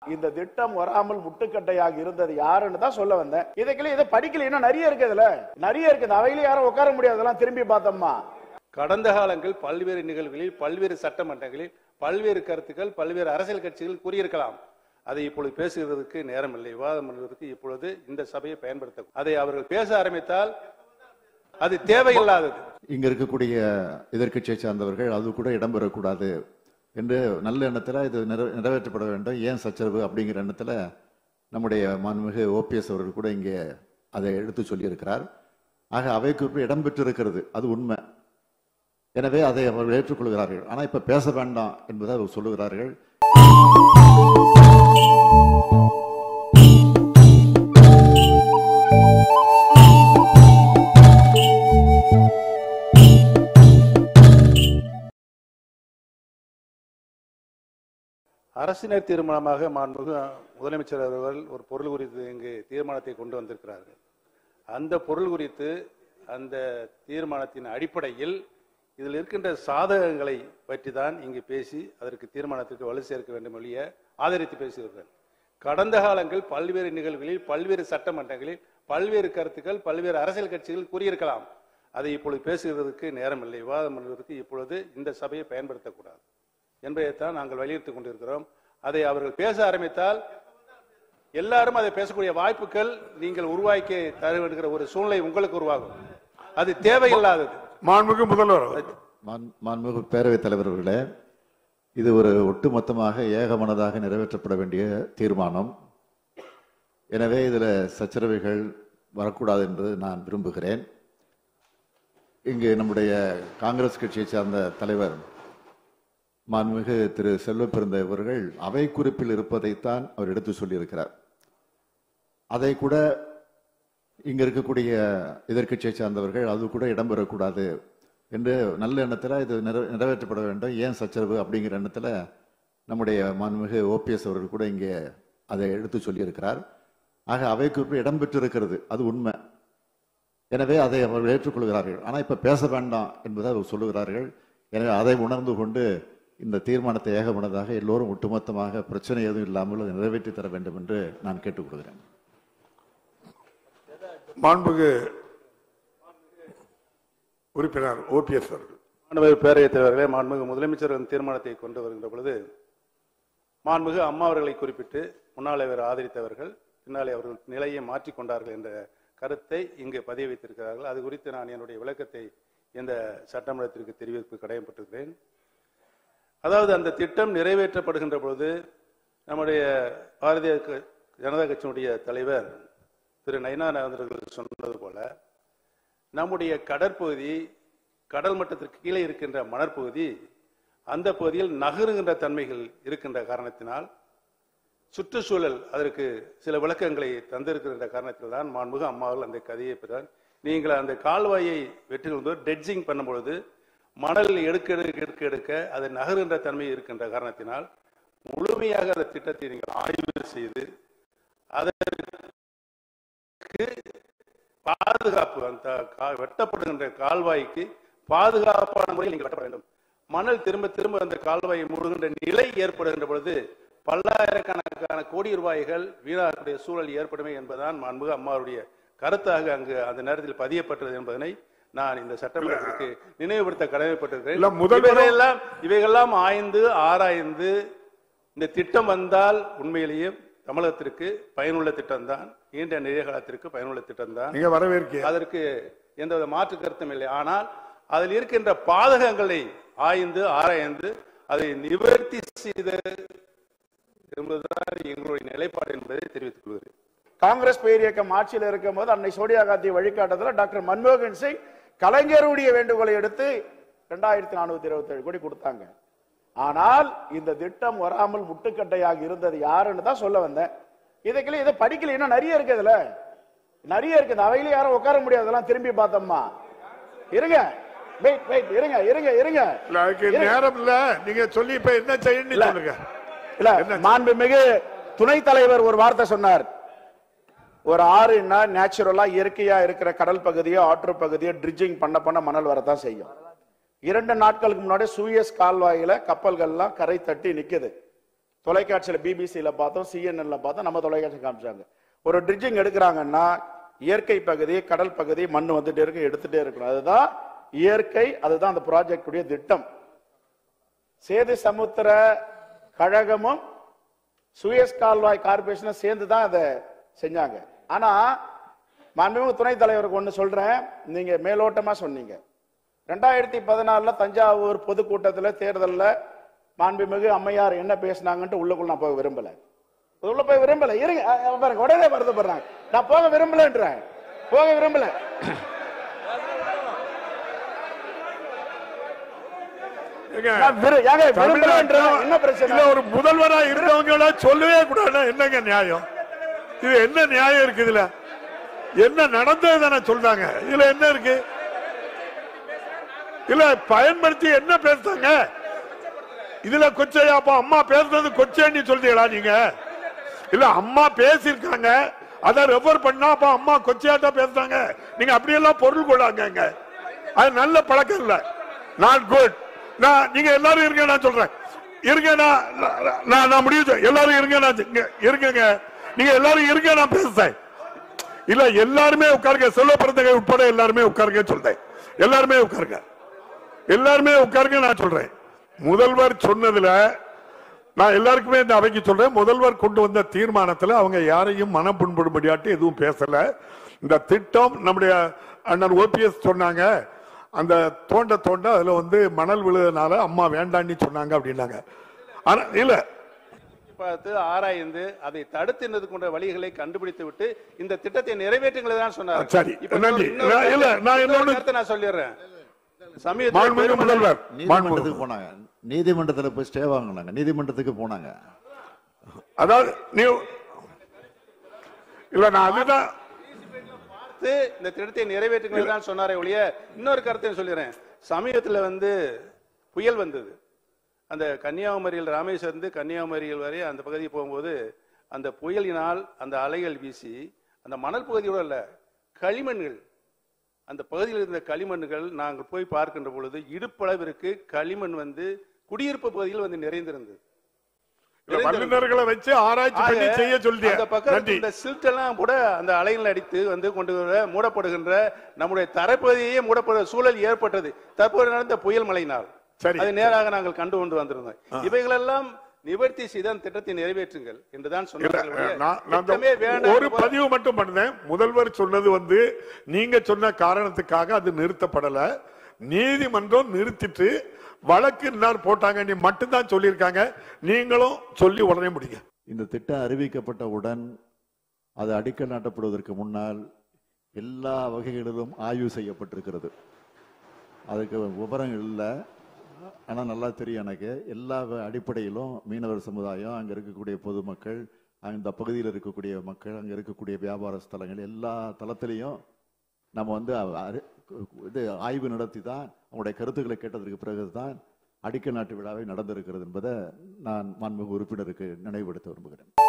இந்த திட்டம் வராமல் முட்டுக்கட்டையாக இருந்தது யாருன்னு தான் சொல்ல வந்தேன் இதுக்குள்ள இதை படிக்கல இன்னும் நிறைய இருக்கு இதுல நிறைய இருக்கு இந்த அவையில யாரும் உட்கார முடியாது அதெல்லாம் திரும்பி பார்த்தோம்மா கடந்த காலங்கள் பல்வேறு நிகழ்வுகளில் பல்வேறு சட்டமன்றங்களில் பல்வேறு கருத்துக்கள் பல்வேறு அரசியல் கட்சிகள் கூறியிருக்கலாம் அதை இப்பொழுது பேசுகிறதுக்கு நேரமில்லை விவாதம் பண்ணுவதற்கு இப்பொழுது இந்த சபையை பயன்படுத்த அதை அவர்கள் பேச ஆரம்பித்தால் அது தேவையில்லாதது இங்க இருக்கக்கூடிய எதிர்க்கட்சியை சார்ந்தவர்கள் அது கூட இடம்பெறக்கூடாது என்று நல்ல எண்ணத்துல இது நிறை- நிறைவேற்றப்பட வேண்டும் ஏன் சச்சரவு அப்படிங்கிற எண்ணத்துல நம்முடைய மாண்புமிகு ஓபிஎஸ் அவர்கள் கூட இங்கே அதை எடுத்து சொல்லியிருக்கிறார் ஆக அவை குறிப்பு இடம்பெற்றிருக்கிறது அது உண்மை எனவே அதை அவர்கள் ஏற்றுக்கொள்கிறார்கள் ஆனா இப்ப பேச வேண்டாம் என்பதை அவர் சொல்லுகிறார்கள் அரசினர் தீர்மானமாக மாண்புமிகு முதலமைச்சர் அவர்கள் ஒரு பொருள் குறித்து இங்கு தீர்மானத்தை கொண்டு வந்திருக்கிறார்கள் அந்த பொருள் குறித்து அந்த தீர்மானத்தின் அடிப்படையில் இதில் இருக்கின்ற சாதகங்களை பற்றி தான் இங்கு பேசி அதற்கு தீர்மானத்திற்கு வலு சேர்க்க வேண்டும் ஒழிய ஆதரித்து பேசுகிறார்கள் கடந்த காலங்கள் பல்வேறு நிகழ்வுகளில் பல்வேறு சட்டமன்றங்களில் பல்வேறு கருத்துக்கள் பல்வேறு அரசியல் கட்சிகள் கூறியிருக்கலாம் அதை இப்பொழுது பேசுகிறதுக்கு நேரமில்லை விவாதம் பண்ணுவதற்கு இப்பொழுது இந்த சபையை பயன்படுத்தக்கூடாது என்பதைத்தான் நாங்கள் வலியுறுத்திக் கொண்டிருக்கிறோம் அதை அவர்கள் பேச ஆரம்பித்தால் எல்லாரும் அதை பேசக்கூடிய வாய்ப்புகள் நீங்கள் உருவாக்கி தர வேண்டுகிற ஒரு சூழ்நிலை உங்களுக்கு உருவாகும் அது தேவையில்லாதது மாண்புமிகு முதல்வர் அவர்கள். மாண்- மாண்புமிகு பேரவைத் தலைவர் அவர்களே இது ஒரு ஒட்டுமொத்தமாக ஏகமனதாக நிறைவேற்றப்பட வேண்டிய தீர்மானம் எனவே இதுல சச்சரவுகள் வரக்கூடாது என்று நான் விரும்புகிறேன் இங்கு நம்முடைய காங்கிரஸ் கட்சியை சார்ந்த தலைவர் மாண்புமிகு திரு செல்வப்பெருந்தை அவர்கள் அவை குறிப்பில் இருப்பதைத்தான் அவர் எடுத்து சொல்லியிருக்கிறார் அதை கூட இங்க இருக்கக்கூடிய எதிர்க்கட்சியை சார்ந்தவர்கள் அது கூட இடம்பெறக்கூடாது என்று நல்ல எண்ணத்துல இது நிறை- நிறைவேற்றப்பட வேண்டும் ஏன் சச்சரவு அப்படிங்கிற எண்ணத்துல நம்முடைய மாண்புமிகு ஓபிஎஸ் அவர்கள் கூட இங்கே அதை எடுத்து சொல்லியிருக்கிறார் ஆக அவை குறிப்பு இடம்பெற்றிருக்கிறது அது உண்மை எனவே அதை அவர்கள் ஏற்றுக்கொள்கிறார்கள் ஆனா இப்ப பேச வேண்டாம் என்பதை அவர் சொல்லுகிறார்கள் எனவே அதை உணர்ந்து கொண்டு இந்த தீர்மானத்தை ஏகமனதாக எல்லோரும் ஒட்டுமொத்தமாக பிரச்சனை எதுவும் இல்லாமல் அதை நிறைவேற்றி தர வேண்டும் என்று நான் கேட்டுக்கொள்கிறேன் மாண்புமிகு உறுப்பினர் ஓபிஎஸ் அவர்கள் மாண்புமிகு பேரவைத் தலைவர்களே மாண்புமிகு முதலமைச்சர் தீர்மானத்தை கொண்டு வருகின்ற பொழுது மாண்புமிகு அம்மா அவர்களை குறிப்பிட்டு முன்னாலே அவர் ஆதரித்தவர்கள் பின்னாலே அவர்கள் நிலையை மாற்றிக் கொண்டார்கள் என்ற கருத்தை இங்கு பதிய வைத்திருக்கிறார்கள் அது குறித்து நான் என்னுடைய விளக்கத்தை இந்த சட்டமன்றத்திற்கு தெரிவிப்பு கடமைப்பட்டிருக்கிறேன் அதாவது அந்த திட்டம் நிறைவேற்றப்படுகின்ற பொழுது நம்முடைய பாரதிய க- ஜனதா கட்சியினுடைய தலைவர் திரு நயனா அவர்கள் சொன்னது போல நம்முடைய கடற்பகுதி கடல் மட்டத்திற்கு கீழே இருக்கின்ற மணற்பகுதி அந்த பகுதியில் நகருகின்ற தன்மைகள் இருக்கின்ற காரணத்தினால் சுற்றுச்சூழல் அதற்கு சில விளக்கங்களை தந்திருக்கின்ற காரணத்தில் தான் மாண்புக அம்மாவில் அந்த கதையை பெறார் நீங்கள் அந்த கால்வாயை வெட்டுகின்ற டெட்ஜிங் பண்ணும்பொழுது மணல் எடுக்க எடுக்க எடுக்க எடுக்க அது நகருகின்ற தன்மை இருக்கின்ற காரணத்தினால் முழுமையாக அந்த திட்டத்தை நீங்கள் ஆய்வு செய்து அதற்கு பாதுகாப்பு அந்த கா- வெட்டப்படுகின்ற கால்வாய்க்கு பாதுகாப்பான முறையில் நீங்கள் வெட்ட வேண்டும் மணல் திரும்ப திரும்ப அந்த கால்வாயை மூடுகின்ற நிலை ஏற்படுகின்ற பொழுது பல்லாயிரக்கணக்கான கோடி ரூபாய்கள் வீணாகக்கூடிய சூழல் ஏற்படுமே என்பதுதான் மாண்புக அம்மாவுடைய கருத்தாக அங்கு அந்த நேரத்தில் பதியப்பட்டது என்பதனை நான் இந்த சட்டமன்றத்திற்கு நினைவுபடுத்த இல்ல, கடமைப்பட்டிருக்கிறேன் முதல்வரும் இவைகளெல்லாம் இவைகளெல்லாம் ஆய்ந்து ஆராய்ந்து இந்த திட்டம் வந்தால் உண்மையிலேயே தமிழகத்திற்கு பயனுள்ள திட்டம் தான் நீண்ட நிறைய காலத்திற்கு பயனுள்ள திட்டம் தான் நீங்க வரவேற்க அதற்கு எந்தவித மாற்று கருத்தும் இல்லை ஆனால் அதில் இருக்கின்ற பாதகங்களை ஆய்ந்து ஆராய்ந்து அதை நிவர்த்தி செய்த என்பதுதான் எங்களுடைய நிலைப்பாடு என்பதை தெரிவித்துக் கொள்கிறேன் காங்கிரஸ் பேர் இயக்கம் ஆட்சியில் இருக்கும் போது அன்னை சோனியா காந்தி வழிகாட்டுதல டாக்டர் மன்மோகன் சிங் கலைஞருடைய வேண்டுகோளை எடுத்து ரெண்டாயிரத்தி நானூத்தி இருபத்தி ஏழு கோடி கொடுத்தாங்க ஆனால் இந்த திட்டம் வராமல் முட்டுக்கட்டையாக இருந்தது யாருன்னு தான் சொல்ல வந்தேன் இதுக்குள்ள இதை படிக்கல இன்னும் நிறைய இருக்கு இதுல நிறைய இருக்கு இந்த அவையில யாரும் உட்கார முடியாது அதெல்லாம் திரும்பி பார்த்தோம்மா இருங்க வெயிட் வெயிட் இருங்க இருங்க இருங்க இல்ல அதுக்கு இருங்க. நேரம் இல்ல நீங்க சொல்லி இப்ப என்ன செய்யணும்னு இல்ல. சொல்லுங்க இல்ல என்ன? மாண்புமிகு துணைத் தலைவர் ஒரு வார்த்தை சொன்னார் ஒரு ஆறுன்னா நேச்சுரலா இயற்கையா இருக்கிற கடல் பகுதியோ ஆற்று பகுதியோ ட்ரிட்ஜிங் பண்ண பண்ண மணல் வரத்தான் செய்யும் இரண்டு நாட்களுக்கு முன்னாடி சூயஸ் கால்வாயில கப்பல்கள்லாம் கரை தட்டி நிக்குது தொலைக்காட்சியில பிபிசியில பார்த்தோம் சிஎன்என்ல பார்த்தோம் நம்ம தொலைக்காட்சி காமிச்சாங்க ஒரு ட்ரிட்ஜிங் எடுக்கிறாங்கன்னா இயற்கை பகுதி கடல் பகுதி மண் வந்துட்டே இருக்கு எடுத்துட்டே இருக்கணும் அதுதான் இயற்கை அதுதான் அந்த ப்ராஜெக்ட் உடைய திட்டம் சேது சமுத்திர கழகமும் சுயஸ் கால்வாய் கார்பரேஷனும் சேர்ந்து தான் அதை செஞ்சாங்க ஆனா மாண்புமிகு துணைத் தலைவருக்கு ஒண்ணு சொல்றேன் நீங்க மேலோட்டமா சொன்னீங்க ரெண்டாயிரத்தி பதினாலுல தஞ்சாவூர் பொதுக்கூட்டத்துல தேர்தல்ல மாண்புமிகு அம்மையார் என்ன பேசினாங்கன்ட்டு உள்ளுக்குள்ள நான் போக விரும்பல உள்ள போய் விரும்பல இருங்க அ, அ, பாருங்க உடனே வருத்தப்படுறாங்க நான் போக விரும்பலன்றேன் போக விரும்பல ஏங்க, நான் விரு- ஏங்க, விரும்பலன்றேன். தமிழ்நாட்டுல என்ன பிரச்சனை இல்ல ஒரு முதல்வரா இருந்தவங்கள சொல்லவே கூடாது என்னங்க நியாயம் இது என்ன நியாயம் இருக்கு இதுல என்ன நடந்தது தானே சொல்றாங்க இதுல என்ன இருக்கு இல்ல பயன்படுத்தி என்ன பேசுறாங்க இதுல கொச்சையா அப்ப அம்மா பேசுறது கொச்சைன்னு சொல்றீங்களா நீங்க இல்ல அம்மா பேசியிருக்காங்க அதை ரெஃபர் பண்ணா அப்ப அம்மா கொச்சையாட்டா பேசுறாங்க நீங்க அப்படியெல்லாம் பொருள் கொள்ளாங்க அது நல்ல பழக்கம் இல்ல நாட் குட் நான் நீங்க எல்லாரும் இருங்க நான் சொல்றேன் இருங்க நான் நான் நான் முடிவு செய்- எல்லாரும் இருங்க நான் இங்க இருங்கங்க நீங்க எல்லாரும் இருங்க நான் பேசுறேன் இல்ல எல்லாருமே உட்காருங்க செல்வ பிறந்தகை உட்பட எல்லாருமே உட்காருங்க சொல்றேன் எல்லாருமே உட்காருங்க எல்லாருமே உட்காருங்க நான் சொல்றேன் முதல்வர் சொன்னதுல நான் எல்லாருக்குமே இந்த அவைக்கு சொல்றேன் முதல்வர் கொண்டு வந்த தீர்மானத்துல அவங்க யாரையும் மனம் புண்படும்படியாட்டு எதுவும் பேசல இந்த திட்டம் நம்முடைய அண்ணன் ஓபிஎஸ் சொன்னாங்க அந்த தோண்ட தோண்ட அதுல வந்து மணல் விழுதுனால அம்மா வேண்டான்னு சொன்னாங்க அப்படின்னாங்க ஆனா இல்ல பார்த்து ஆராய்ந்து அதை தடுத்து நிறுத்துகின்ற வழிகளை கண்டுபிடித்து விட்டு இந்த திட்டத்தை நிறைவேற்றுங்கள் தான் சொன்னார் சரி, இப்ப நன்றி. இன்னொரு நான் இல்ல, நான் இன்னொரு இன்னொன்னு- கருத்தை நான் சொல்லிடுறேன் சமயத்தில் மாண்புமிகு பெருமளவு- முதல்வர் நீதிமன்றத்துக்கு போனாங்க நீதிமன்றத்துல போய் ஸ்டே வாங்கினாங்க நீதிமன்றத்துக்கு போனாங்க அதாவது நீ இல்ல நான் அதுதான் பார்த்து இந்த திட்டத்தை நிறைவேற்றுங்கள் தான் சொன்னாரே ஒழிய இன்னொரு கருத்தை சொல்லிடுறேன் சமீபத்துல வந்து புயல் வந்தது அந்த கன்னியாகுமரியில் ராமேஸ்வரந்து கன்னியாகுமரியில் வரை அந்த பகுதி போகும்போது அந்த புயலினால் அந்த அலைகள் வீசி அந்த மணல் பகுதியோட இல்ல களிமண்கள் அந்த பகுதியில் இருந்த களிமண்கள் நாங்கள் போய் பார்க்கின்ற பொழுது இடுப்பளவிற்கு களிமண் வந்து குடியிருப்பு பகுதியில் வந்து நிறைந்திருந்தது இல்ல, வல்லுநர்களை வச்சு ஆராய்ச்சி பண்ணி ஆக, செய்ய சொல்லிட்டேன் அந்த பக்கம் நன்றி இந்த சில்ட் எல்லாம் கூட அந்த அலைகள் அடித்து வந்து கொண்டு வர மூடப்படுகின்ற நம்முடைய தரைப்பகுதியே மூடப்படுற சூழல் ஏற்பட்டது தற்போது நடந்த புயல் மழையினால் சரி. அது நேராக நாங்கள் கண்டு கொண்டு வந்திருந்தோம் இவைகளெல்லாம் நிவர்த்தி செய்து அந்த திட்டத்தை நிறைவேற்றுங்கள் என்றுதான் இல்ல, சொன்னார்கள் நான் நான் அந்த திட்டமே வேண்டாம் ஒரு பதிவு மட்டும் பண்ணேன் முதல்வர் சொன்னது வந்து நீங்க சொன்ன காரணத்துக்காக அது நிறுத்தப்படல நீதிமன்றம் நிறுத்திட்டு வழக்கு இன்னார் போட்டாங்க நீ மட்டும்தான் சொல்லியிருக்காங்க நீங்களும் சொல்லி உடனே முடிங்க இந்த திட்டம் அறிவிக்கப்பட்டவுடன் அது அடிக்கல் நாட்டப்படுவதற்கு முன்னால் எல்லா வகைகளிலும் ஆய்வு செய்யப்பட்டிருக்கிறது அதுக்கு விவரம் இல்லை ஆனால் நல்லா தெரியும் எனக்கு எல்லா வ- அடிப்படையிலும் மீனவர் சமுதாயம் அங்கே இருக்கக்கூடிய பொதுமக்கள் அந்த பகுதியில் இருக்கக்கூடிய மக்கள் அங்கே இருக்கக்கூடிய வியாபார ஸ்தலங்கள் எல்லா தளத்திலையும் நம்ம வந்து அ- அறி- இது ஆய்வு நடத்தி தான் அவங்களுடைய கருத்துக்களை கேட்டதற்கு பிறகு தான் அடிக்கல் நாட்டு விழாவை நடந்திருக்கிறது என்பதை நான் மாண்புமிகு உறுப்பினருக்கு நினைவுபடுத்த விரும்புகிறேன்